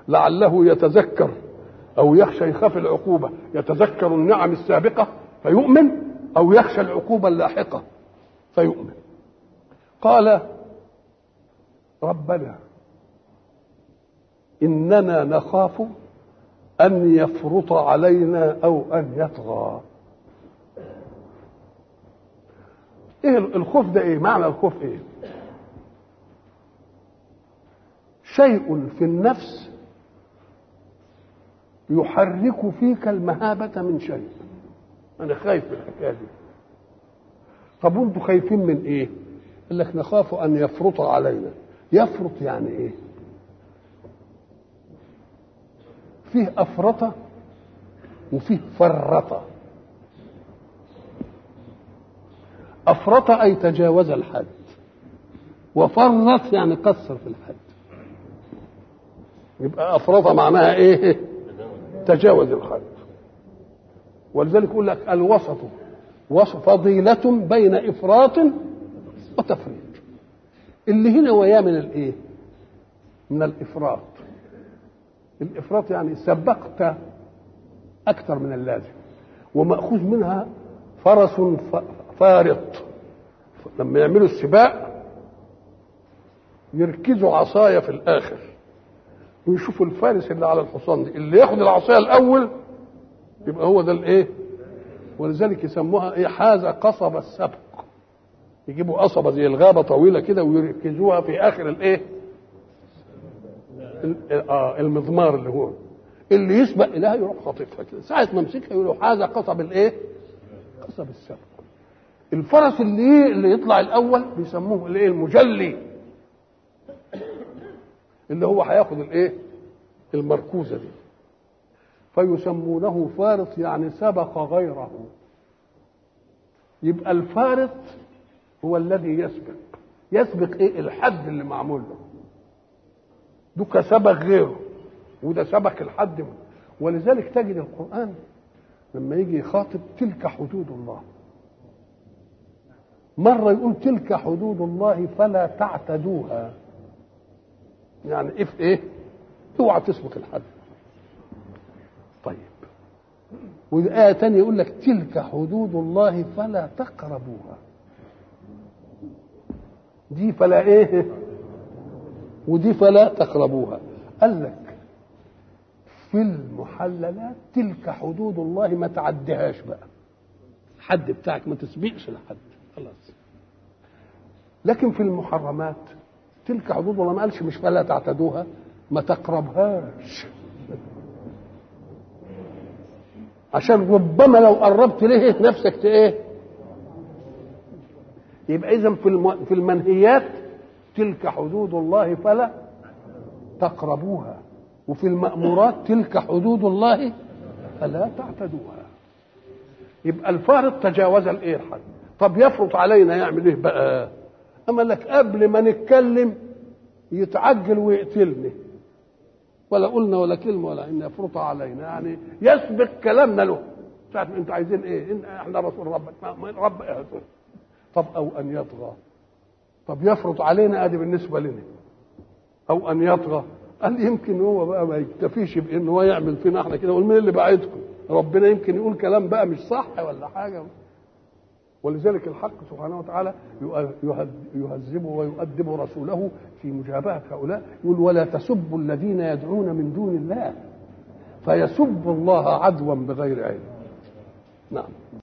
لعله يتذكر او يخشى يخاف العقوبه يتذكر النعم السابقه فيؤمن او يخشى العقوبه اللاحقه فيؤمن قال ربنا اننا نخاف ان يفرط علينا او ان يطغى ايه الخوف ده ايه معنى الخوف ايه شيء في النفس يحرك فيك المهابة من شيء أنا خايف من الحكاية دي طب وانتوا خايفين من إيه؟ قال لك نخاف أن يفرط علينا يفرط يعني إيه؟ فيه أفرطة وفيه فرطة أفرط أي تجاوز الحد وفرط يعني قصر في الحد يبقى أفرط معناها إيه؟ تجاوز الحد ولذلك يقول لك الوسط فضيلة بين إفراط وتفريط اللي هنا وياه من الإيه؟ من الإفراط الإفراط يعني سبقت أكثر من اللازم ومأخوذ منها فرس فارط لما يعملوا السباق يركزوا عصاية في الآخر ويشوفوا الفارس اللي على الحصان دي اللي ياخد العصاية الأول يبقى هو ده الإيه ولذلك يسموها إيه حاز قصب السبق يجيبوا قصبة زي الغابة طويلة كده ويركزوها في آخر الإيه المضمار اللي هو اللي يسبق إليها يروح خاطفها كده ساعة ما مسكها يقولوا حاز قصب الإيه قصب السبق الفرس اللي اللي يطلع الاول بيسموه الايه المجلي اللي هو هياخد الايه المركوزه دي فيسمونه فارط يعني سبق غيره يبقى الفارط هو الذي يسبق يسبق ايه الحد اللي معمول له دوك سبق غيره وده سبق الحد ولذلك تجد القران لما يجي يخاطب تلك حدود الله مرة يقول تلك حدود الله فلا تعتدوها يعني اف ايه اوعى تسبق الحد طيب والآية تانية يقول لك تلك حدود الله فلا تقربوها دي فلا ايه ودي فلا تقربوها قال لك في المحللات تلك حدود الله ما تعديهاش بقى الحد بتاعك ما تسبقش الحد خلاص لكن في المحرمات تلك حدود الله ما قالش مش فلا تعتدوها ما تقربهاش عشان ربما لو قربت ليه نفسك ايه يبقى اذا في في المنهيات تلك حدود الله فلا تقربوها وفي المأمورات تلك حدود الله فلا تعتدوها يبقى الفارط تجاوز الايه الحد طب يفرط علينا يعمل ايه بقى اما لك قبل ما نتكلم يتعجل ويقتلني ولا قلنا ولا كلمه ولا ان يفرط علينا يعني يسبق كلامنا له ساعة ما انتوا عايزين ايه إن احنا رسول ربك رب اهدنا طب او ان يطغى طب يفرط علينا ادي بالنسبه لنا او ان يطغى قال يمكن هو بقى ما يكتفيش بان هو يعمل فينا احنا كده مين اللي بعدكم ربنا يمكن يقول كلام بقى مش صح ولا حاجه ولذلك الحق سبحانه وتعالى يهذبه ويؤدب رسوله في مجابهة هؤلاء يقول ولا تسبوا الذين يدعون من دون الله فيسبوا الله عدوا بغير علم نعم